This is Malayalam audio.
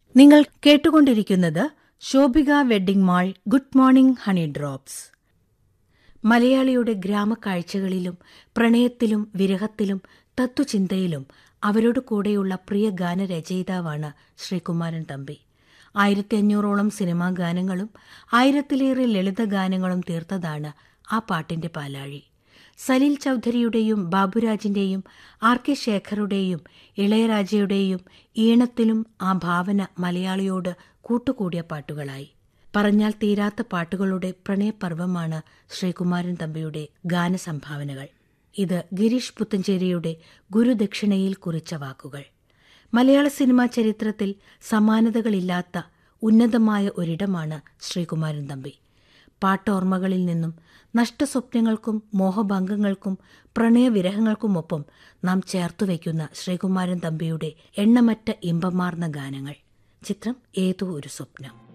നിങ്ങൾ കേട്ടുകൊണ്ടിരിക്കുന്നത് Shobhika wedding mall good morning honey drops മലയാളിയുടെ ഗ്രാമക്കാഴ്ചകളിലും പ്രണയത്തിലും വിരഹത്തിലും തത്വചിന്തയിലും അവരോട് കൂടെയുള്ള പ്രിയ ഗാനരചയിതാവാണ് ശ്രീകുമാരൻ തമ്പി ആയിരത്തി അഞ്ഞൂറോളം സിനിമാ ഗാനങ്ങളും ആയിരത്തിലേറെ ലളിത ഗാനങ്ങളും തീർത്തതാണ് ആ പാട്ടിന്റെ പാലാഴി സലീൽ ചൌധരിയുടെയും ബാബുരാജിന്റെയും ആർ കെ ശേഖറുടെയും ഇളയരാജയുടെയും ഈണത്തിലും ആ ഭാവന മലയാളിയോട് കൂട്ടുകൂടിയ പാട്ടുകളായി പറഞ്ഞാൽ തീരാത്ത പാട്ടുകളുടെ പ്രണയപർവമാണ് ശ്രീകുമാരൻ തമ്പിയുടെ ഗാനസംഭാവനകൾ ഇത് ഗിരീഷ് പുത്തഞ്ചേരിയുടെ ഗുരുദക്ഷിണയിൽ കുറിച്ച വാക്കുകൾ മലയാള സിനിമാ ചരിത്രത്തിൽ സമാനതകളില്ലാത്ത ഉന്നതമായ ഒരിടമാണ് ശ്രീകുമാരൻ തമ്പി പാട്ടോർമ്മകളിൽ നിന്നും നഷ്ടസ്വപ്നങ്ങൾക്കും മോഹഭംഗങ്ങൾക്കും പ്രണയവിരഹങ്ങൾക്കുമൊപ്പം നാം ചേർത്തുവയ്ക്കുന്ന ശ്രീകുമാരൻ തമ്പിയുടെ എണ്ണമറ്റ ഇമ്പമാർന്ന ഗാനങ്ങൾ ചിത്രം ഏതോ ഒരു സ്വപ്നം